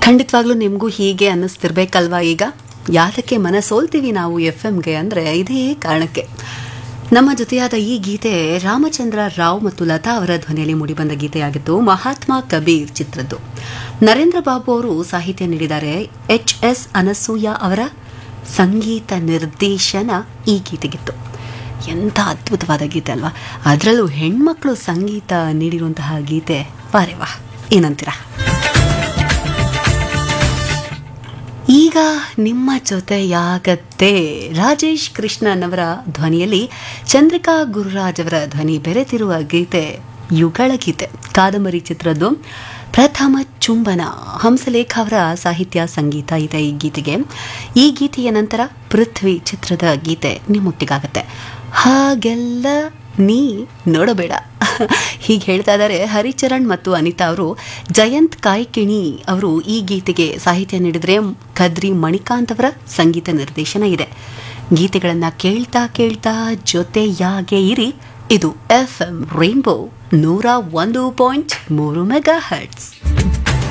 ಖಂಡಿತವಾಗ್ಲೂ ನಿಮಗೂ ಹೀಗೆ ಅನ್ನಿಸ್ತಿರ್ಬೇಕಲ್ವಾ ಈಗ ಯಾತಕ್ಕೆ ಮನ ಸೋಲ್ತೀವಿ ನಾವು ಎಫ್ ಎಮ್ಗೆ ಅಂದರೆ ಇದೇ ಕಾರಣಕ್ಕೆ ನಮ್ಮ ಜೊತೆಯಾದ ಈ ಗೀತೆ ರಾಮಚಂದ್ರ ರಾವ್ ಮತ್ತು ಲತಾ ಅವರ ಧ್ವನಿಯಲ್ಲಿ ಮೂಡಿಬಂದ ಗೀತೆಯಾಗಿತ್ತು ಮಹಾತ್ಮ ಕಬೀರ್ ಚಿತ್ರದ್ದು ನರೇಂದ್ರ ಬಾಬು ಅವರು ಸಾಹಿತ್ಯ ನೀಡಿದ್ದಾರೆ ಎಚ್ ಎಸ್ ಅನಸೂಯ ಅವರ ಸಂಗೀತ ನಿರ್ದೇಶನ ಈ ಗೀತೆಗಿತ್ತು ಎಂಥ ಅದ್ಭುತವಾದ ಗೀತೆ ಅಲ್ವಾ ಅದರಲ್ಲೂ ಹೆಣ್ಮಕ್ಳು ಸಂಗೀತ ನೀಡಿರುವಂತಹ ಗೀತೆ ವಾರೆ ವಾ ಏನಂತೀರಾ ಈಗ ನಿಮ್ಮ ಜೊತೆಯಾಗತ್ತೆ ರಾಜೇಶ್ ಕೃಷ್ಣನ್ ಅವರ ಧ್ವನಿಯಲ್ಲಿ ಚಂದ್ರಿಕಾ ಗುರುರಾಜ್ ಅವರ ಧ್ವನಿ ಬೆರೆತಿರುವ ಗೀತೆ ಯುಗಳ ಗೀತೆ ಕಾದಂಬರಿ ಚಿತ್ರದ್ದು ಪ್ರಥಮ ಚುಂಬನ ಹಂಸಲೇಖ ಅವರ ಸಾಹಿತ್ಯ ಸಂಗೀತ ಇದೆ ಈ ಗೀತೆಗೆ ಈ ಗೀತೆಯ ನಂತರ ಪೃಥ್ವಿ ಚಿತ್ರದ ಗೀತೆ ನಿಮ್ಮೊಟ್ಟಿಗಾಗತ್ತೆ ಹಾಗೆಲ್ಲ ನೀ ನೋಡಬೇಡ ಹೀಗೆ ಹೇಳ್ತಾ ಇದ್ದಾರೆ ಹರಿಚರಣ್ ಮತ್ತು ಅನಿತಾ ಅವರು ಜಯಂತ್ ಕಾಯ್ಕಿಣಿ ಅವರು ಈ ಗೀತೆಗೆ ಸಾಹಿತ್ಯ ನೀಡಿದರೆ ಕದ್ರಿ ಮಣಿಕಾಂತ್ ಅವರ ಸಂಗೀತ ನಿರ್ದೇಶನ ಇದೆ ಗೀತೆಗಳನ್ನು ಕೇಳ್ತಾ ಕೇಳ್ತಾ ಜೊತೆಯಾಗೆ ಇರಿ ಇದು ಎಫ್ ಎಂ ರೈನ್ಬೋ ನೂರ ಒಂದು ಪಾಯಿಂಟ್ ಮೂರು ಮೆಗಾ ಹರ್ಟ್ಸ್